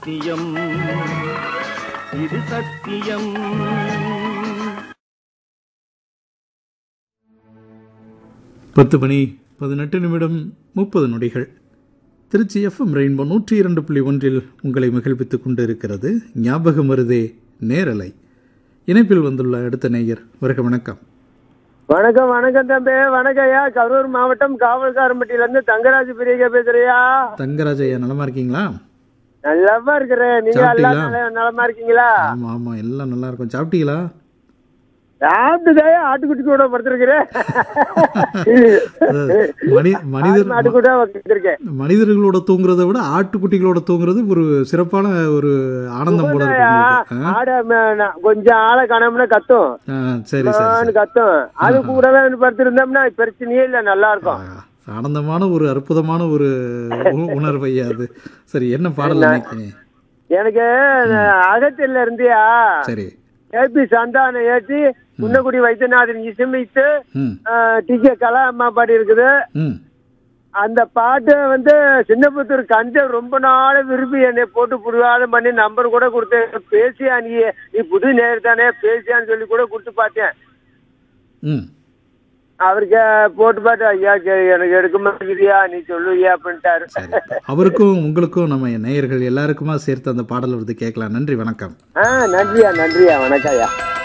சத்தியம் இது சத்தியம் பத்து மணி பதினெட்டு நிமிடம் முப்பது நொடிகள் திருச்சி எஃப்எம் ரெயின்போ நூற்றி இரண்டு புள்ளி ஒன்றில் உங்களை மகிழ்வித்துக் கொண்டு இருக்கிறது ஞாபகம் வருதே நேரலை இணைப்பில் வந்துள்ள அடுத்த நேயர் வருக வணக்கம் வணக்கம் வணக்கம் தம்பி வணக்கம் ஐயா கரூர் மாவட்டம் காவல்காரம்பட்டியில இருந்து தங்கராஜ் பிரியா பேசுறியா தங்கராஜ் ஐயா நலமா இருக்கீங்களா நல்லாவா இருக்கிறேன் நீங்க எல்லாம் சாப்பிட்டீங்களா? நல்லா- நலமா இருக்கீங்களா ஆமா ஆமா எல்லாம் நல்லா இருக்கும் சாப்பிட்டீங்களா சாப்பிட்டுதான் ஆட்டுக்குட்டி கூட படுத்திருக்கிறேன் அதாவது மனி மனிதர் ஆட்டுக்குட்டி படுத்திருக்கேன் மனிதர்களோட தூங்குறதை விட ஆட்டுக்குட்டிகளோட தூங்குறது ஒரு சிறப்பான ஒரு ஆனந்தம் போல இருக்கு உங்களுக்கு. ஆ? ஆட ம- நான் கொஞ்சம் ஆளை காணோம்னா கத்தும் ஆ, சரி சரி சரி ஆன்னு கத்தும் அது கூடவே படுத்திருந்தோம்னா பிரச்சனையே இல்ல நல்லா இருக்கும் ஆ, ஆனந்தமான ஒரு அற்புதமான ஒரு உ- உணர்வு ஐயா அது சரி என்ன பாடல் நினைக்கிறீங்க எனக்கு அகத்தில இருந்தியா சரி ஏபி சந்தானம் ஏற்றி முன்னக்குடி வைத்தியநாதன் இசைமித்து ம் டி கே கலா அம்மா பாடி இருக்குது ம் அந்த பாட்டு வந்து சின்னபுத்தூர் கஞ்சன் ரொம்ப நாள் விரும்பி என்னை போட்டு புரியாதம் பண்ணி நம்பர் கூட கொடுத்தேன் பேசியா நீ நீ புது நேர் தானே பேசியான்னு சொல்லி கூட கொடுத்து பார்த்தேன் ம் அவருக்கு போட்டு பாட்டு ஐயா கே- எனக்கு எடுக்க மாட்டேங்கிறியா நீ சொல்லுவியா அப்படின்ட்டாரு சரி அவருக்கும் உங்களுக்கும் நம்ம நேயர்கள் எல்லாருக்குமா சேர்த்து அந்த பாடல் வந்து கேட்கலாம் நன்றி வணக்கம் ஆ நன்றியா நன்றியா வணக்கம் ஐயா